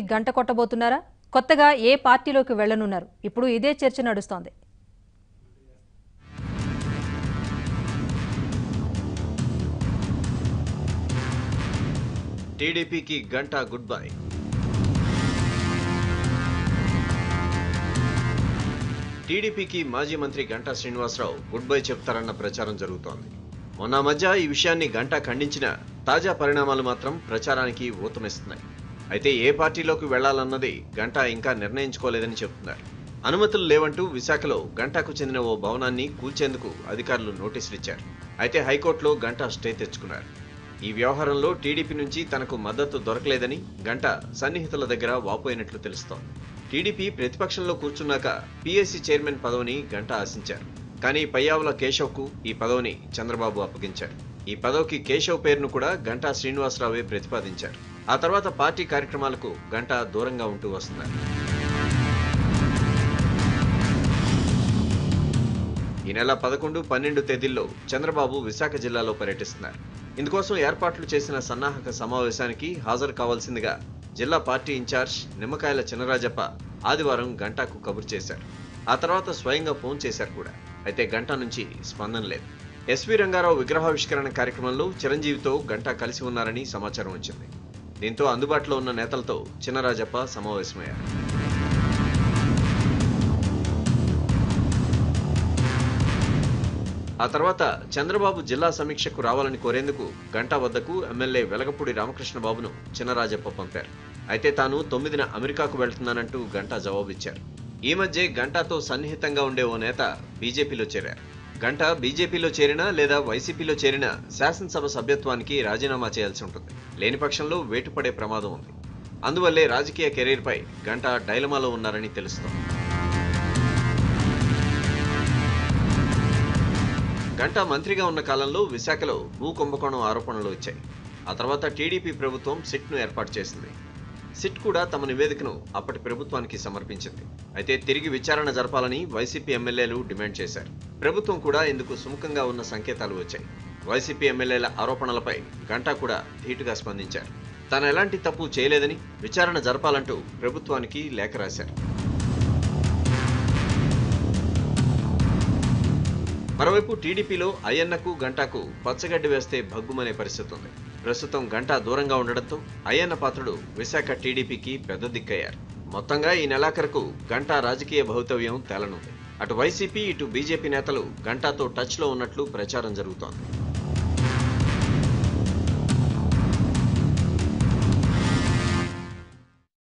గంట కొట్టబోతున్నారా కొత్తగా ఏ పార్టీలోకి వెళ్లనున్నారు ఇప్పుడు ఇదే చర్చ నడుస్తోంది టీడీపీకి గంట గుడ్ బై టీడీపీకి మాజీ మంత్రి గంటా శ్రీనివాసరావు గుడ్ బై చెప్తారన్న ప్రచారం జరుగుతోంది మొన్న మధ్య ఈ విషయాన్ని గంటా ఖండించిన తాజా పరిణామాలు మాత్రం ప్రచారానికి ఊతమిస్తున్నాయి అయితే ఏ పార్టీలోకి వెళ్లాలన్నది గంటా ఇంకా నిర్ణయించుకోలేదని చెబుతున్నారు అనుమతులు లేవంటూ విశాఖలో గంటాకు చెందిన ఓ భవనాన్ని కూల్చేందుకు అధికారులు నోటీసులు ఇచ్చారు అయితే హైకోర్టులో గంటా స్టే తెచ్చుకున్నారు ఈ వ్యవహారంలో టీడీపీ నుంచి తనకు మద్దతు దొరకలేదని గంట సన్నిహితుల దగ్గర వాపోయినట్లు తెలుస్తోంది టీడీపీ ప్రతిపక్షంలో కూర్చున్నాక పీఎస్సీ చైర్మన్ పదవిని గంట ఆశించారు కానీ పయ్యావుల కేశవ్కు ఈ పదవిని చంద్రబాబు అప్పగించారు ఈ పదవికి కేశవ్ పేరును కూడా గంటా శ్రీనివాసరావే ప్రతిపాదించారు ఆ తర్వాత పార్టీ కార్యక్రమాలకు గంట దూరంగా ఉంటూ వస్తున్నారు ఈ నెల పదకొండు పన్నెండు తేదీల్లో చంద్రబాబు విశాఖ జిల్లాలో పర్యటిస్తున్నారు ఇందుకోసం ఏర్పాట్లు చేసిన సన్నాహక సమావేశానికి హాజరు కావాల్సిందిగా జిల్లా పార్టీ ఇన్ఛార్జ్ నిమ్మకాయల చినరాజప్ప ఆదివారం గంటాకు కబురు చేశారు ఆ తర్వాత స్వయంగా ఫోన్ చేశారు కూడా అయితే గంటా నుంచి స్పందన లేదు ఎస్వి రంగారావు విగ్రహావిష్కరణ కార్యక్రమంలో చిరంజీవితో గంటా కలిసి ఉన్నారని సమాచారం వచ్చింది దీంతో అందుబాటులో ఉన్న నేతలతో చినరాజప్ప సమావేశమయ్యారు ఆ తర్వాత చంద్రబాబు జిల్లా సమీక్షకు రావాలని కోరేందుకు గంటా వద్దకు ఎమ్మెల్యే వెలగపూడి రామకృష్ణ బాబును చినరాజప్ప పంపారు అయితే తాను తొమ్మిదిన అమెరికాకు వెళ్తున్నానంటూ గంటా జవాబిచ్చారు ఈ మధ్య గంటాతో సన్నిహితంగా ఉండే ఓ నేత బీజేపీలో చేరారు గంట బీజేపీలో చేరినా లేదా వైసీపీలో చేరినా శాసనసభ సభ్యత్వానికి రాజీనామా చేయాల్సి ఉంటుంది లేని పక్షంలో వేటుపడే ప్రమాదం ఉంది అందువల్లే రాజకీయ కెరీర్పై గంట డైలమాలో ఉన్నారని తెలుస్తోంది గంటా మంత్రిగా ఉన్న కాలంలో విశాఖలో భూ కుంభకోణం ఆరోపణలు వచ్చాయి ఆ తర్వాత టీడీపీ ప్రభుత్వం సిట్ను ఏర్పాటు చేసింది సిట్ కూడా తమ నివేదికను అప్పటి ప్రభుత్వానికి సమర్పించింది అయితే తిరిగి విచారణ జరపాలని వైసీపీ ఎమ్మెల్యేలు డిమాండ్ చేశారు ప్రభుత్వం కూడా ఇందుకు సుముఖంగా ఉన్న సంకేతాలు వచ్చాయి వైసీపీ ఎమ్మెల్యేల ఆరోపణలపై గంటా కూడా ధీటుగా స్పందించారు తాను ఎలాంటి తప్పు చేయలేదని విచారణ జరపాలంటూ ప్రభుత్వానికి లేఖ రాశారు మరోవైపు టీడీపీలో అయ్యన్నకు గంటాకు పచ్చగడ్డి వేస్తే భగ్గుమనే పరిస్థితి ఉంది ప్రస్తుతం గంటా దూరంగా ఉండడంతో అయ్యన్న పాత్రుడు విశాఖ టీడీపీకి పెద్ద దిక్కయ్యారు మొత్తంగా ఈ నెలాఖరుకు గంటా రాజకీయ భవితవ్యం తేలనుంది అటు వైసీపీ ఇటు బీజేపీ నేతలు గంటాతో టచ్లో ఉన్నట్లు ప్రచారం జరుగుతోంది